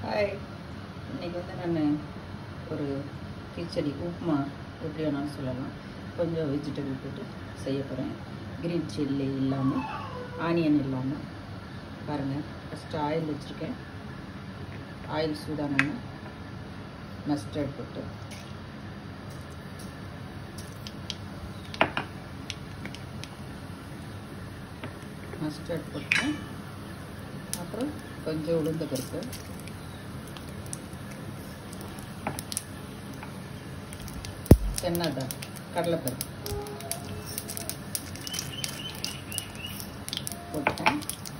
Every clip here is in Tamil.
ஹாய் இன்னைக்கு வந்து நான் ஒரு கிச்சடி உப்புமா எப்படி வேணாலும் சொல்லலாம் கொஞ்சம் வெஜிடபிள் போட்டு செய்ய போகிறேன் க்ரீன் சில்லி இல்லாமல் ஆனியன் இல்லாமல் பாருங்கள் ஃபஸ்ட்டு ஆயில் வச்சுருக்கேன் ஆயில் சூடானோன்னு மஸ்டர்ட் போட்டு மஸ்டர்ட் போட்டு அப்புறம் கொஞ்சம் உளுந்த பருப்பு தென்னாதான் கடலைப்பருப்பு போட்டேன்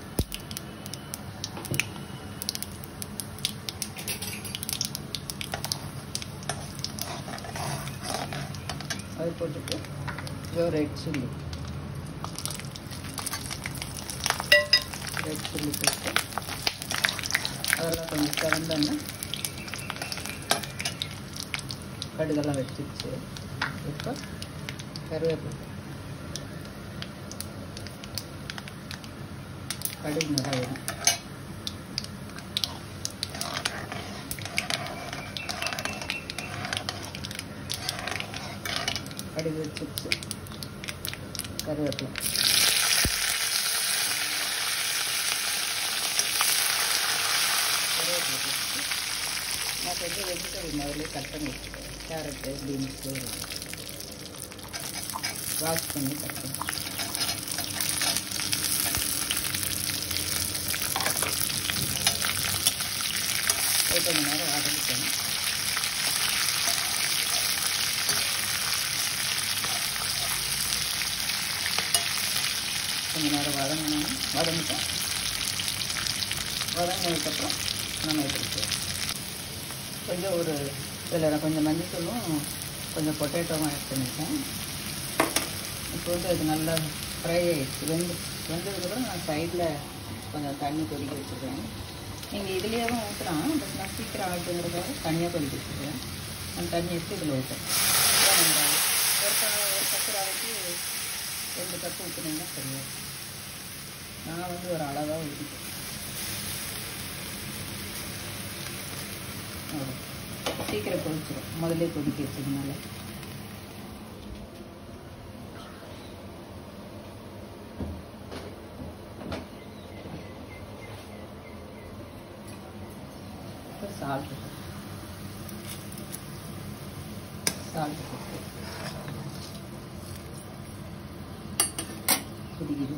அது போட்டுட்டு கொஞ்சம் ரெட் சில்லி ரெட் சில்லி போட்டு அதெல்லாம் கொஞ்சம் திறந்தோன்னே கடுகெல்லாம் வச்சிருச்சு இப்போ கருவேப்பிலை கடுகு நல்லா வரும் கடுகு வச்சிருச்சு கருவேப்பிலை கருவேப்பிலை வச்சு நான் கொஞ்சம் வெஜிடபிள் முதல்ல கட் பண்ணி வச்சுருக்கேன் கேரட்டு பீன்ஸு வாஷ் பண்ணி கட் பண்ணி ஒரு கொஞ்ச நேரம் வதக்கிக்கணும் கொஞ்ச நேரம் வதங்கணும் வதங்கிட்டோம் வதங்கினதுக்கப்புறம் நம்ம எடுத்துக்கலாம் கொஞ்சம் ஒரு இதில் கொஞ்சம் மஞ்சத்தூளும் கொஞ்சம் பொட்டேட்டோவும் ஆட் பண்ணிட்டேன் இப்போ வந்து அது நல்லா ஃப்ரை ஆகிடுச்சு வெந்து வெந்ததுக்கப்புறம் நான் சைடில் கொஞ்சம் தண்ணி கொதிக்க வச்சுருக்கேன் நீங்கள் இதுலேயும் ஊற்றுலாம் பட் நான் சீக்கிரம் ஆகுதுங்கிறதுக்காக தனியாக கொதிக்க வச்சுருக்கேன் அந்த தண்ணி எடுத்து இதில் ஊற்றேன் வெங்காயம் ஒரு க- ஒரு கப்பு ரவைக்கு ரெண்டு கப்பு ஊற்றுனீங்கன்னா சரியாக நான் வந்து ஒரு அளவாக ஊற்றிட்டேன் அவ்வளோ சீக்கிரம் கொதிச்சிடும் முதல்ல கொதிக்க வச்சதுனால சால்ட்டு சால்ட்டு போட்டு கொதிக்குது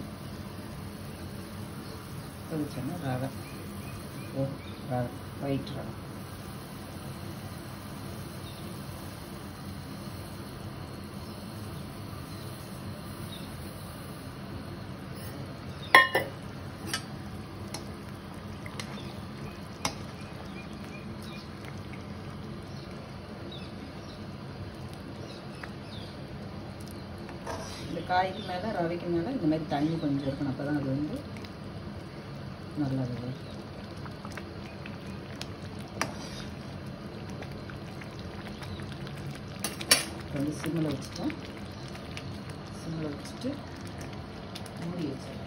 கொதிச்சோன்னா ரவை ஓ ரவை ஒயிட் ரவை இந்த காய்க்கு மேலே ரவைக்கு மேலே இந்த மாதிரி தண்ணி கொஞ்சம் இருக்கணும் அப்போ தான் அது வந்து நல்லா வரும் இப்போ வந்து சிம்மில் வச்சுட்டேன் சிம்மில் வச்சுட்டு மூடி வச்சேன்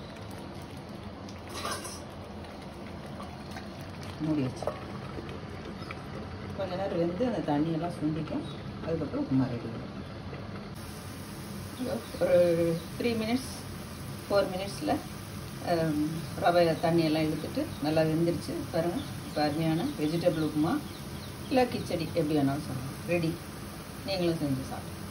மூடி வச்சேன் கொஞ்ச நேரம் வெந்து அந்த தண்ணியெல்லாம் சுண்டிக்கும் அதுக்கப்புறம் உப்புமா ரெடி ஆகும் ஒரு த்ரீ மினிட்ஸ் ஃபோர் மினிட்ஸில் ரவை தண்ணியெல்லாம் இழுத்துட்டு நல்லா வெந்துருச்சு பாருங்கள் இப்போ அருமையான வெஜிடபிள் உப்புமா இல்லை கிச்சடி எப்படி வேணாலும் சொல்லலாம் ரெடி நீங்களும் செஞ்சு சாப்பிடுங்க